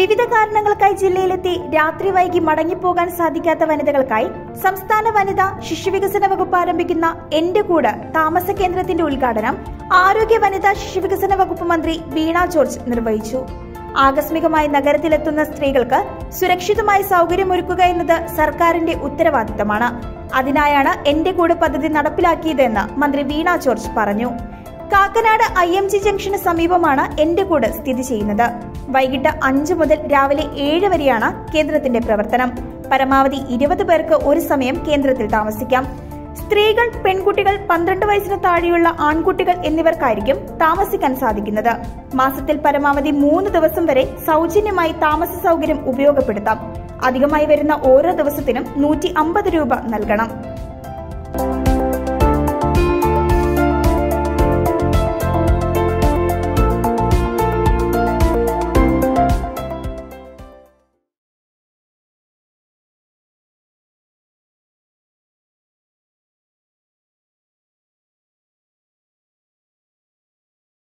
വിവിധ കാരണങ്ങൾക്കായി ജില്ലയിലെത്തി രാത്രി വൈകി മടങ്ങിപ്പോകാൻ സാധിക്കാത്ത വനിതകൾക്കായി സംസ്ഥാന വനിതാ ശിശുവികസന വകുപ്പ് ആരംഭിക്കുന്ന എന്റെ കൂട് താമസ കേന്ദ്രത്തിന്റെ ഉദ്ഘാടനം ആരോഗ്യ വനിതാ ശിശുവികസന വകുപ്പ് മന്ത്രി വീണ ജോർജ് നിർവഹിച്ചു ആകസ്മികമായി നഗരത്തിലെത്തുന്ന സ്ത്രീകൾക്ക് സുരക്ഷിതമായി സൗകര്യമൊരുക്കുക എന്നത് സർക്കാരിന്റെ ഉത്തരവാദിത്തമാണ് അതിനായാണ് എന്റെ കൂട് പദ്ധതി നടപ്പിലാക്കിയതെന്ന് മന്ത്രി വീണ ജോർജ് പറഞ്ഞു കാക്കനാട് ഐ എം ജി ജംഗ്ഷന് സമീപമാണ് എന്റെ കൂട് സ്ഥിതി ചെയ്യുന്നത് വൈകിട്ട് അഞ്ചു മുതൽ രാവിലെ ഏഴ് വരെയാണ് കേന്ദ്രത്തിന്റെ പ്രവർത്തനം പരമാവധി ഇരുപത് പേർക്ക് ഒരു സമയം കേന്ദ്രത്തിൽ താമസിക്കാം സ്ത്രീകൾ പെൺകുട്ടികൾ പന്ത്രണ്ട് വയസ്സിന് താഴെയുള്ള ആൺകുട്ടികൾ എന്നിവർക്കായിരിക്കും താമസിക്കാൻ സാധിക്കുന്നത് മാസത്തിൽ പരമാവധി മൂന്ന് ദിവസം വരെ സൗജന്യമായി താമസ സൗകര്യം ഉപയോഗപ്പെടുത്താം അധികമായി വരുന്ന ഓരോ ദിവസത്തിനും നൂറ്റി അമ്പത് രൂപ നൽകണം